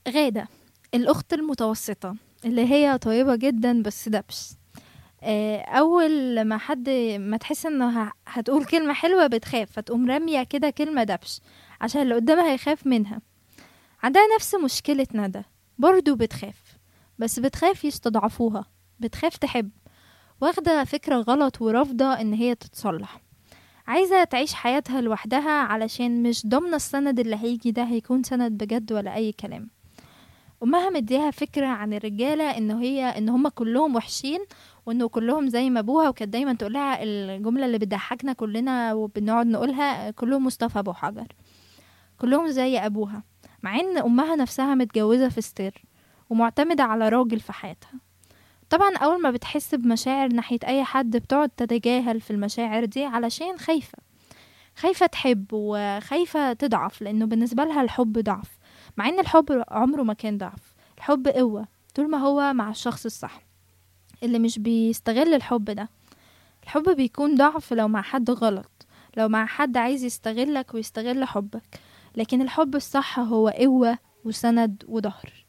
غادة الأخت المتوسطة اللي هي طيبة جدا بس دبش آه، أول ما حد ما تحس إنه هتقول كلمة حلوة بتخاف فتقوم رامية كده كلمة دبش عشان اللي قدامها يخاف منها عندها نفس مشكلة ندى برضو بتخاف بس بتخاف يستضعفوها بتخاف تحب واخدة فكرة غلط ورافضة إن هي تتصلح عايزة تعيش حياتها لوحدها علشان مش ضامنة السند اللي هيجي ده هيكون سند بجد ولا أي كلام أمها مديها فكرة عن الرجالة إن هي إن هما كلهم وحشين وإنه كلهم زي ما أبوها وكانت دايما تقولها الجملة اللي بتضحكنا كلنا وبنقعد نقولها كلهم مصطفى أبو حجر كلهم زي أبوها مع إن أمها نفسها متجوزة في ستير ومعتمدة على راجل في حياتها طبعا أول ما بتحس بمشاعر ناحية أي حد بتقعد تتجاهل في المشاعر دي علشان خايفة خايفة تحب وخايفة تضعف لأنه بالنسبة لها الحب ضعف مع إن الحب عمره ما كان ضعف الحب قوة طول ما هو مع الشخص الصح اللي مش بيستغل الحب ده الحب بيكون ضعف لو مع حد غلط لو مع حد عايز يستغلك ويستغل حبك لكن الحب الصح هو قوة وسند وظهر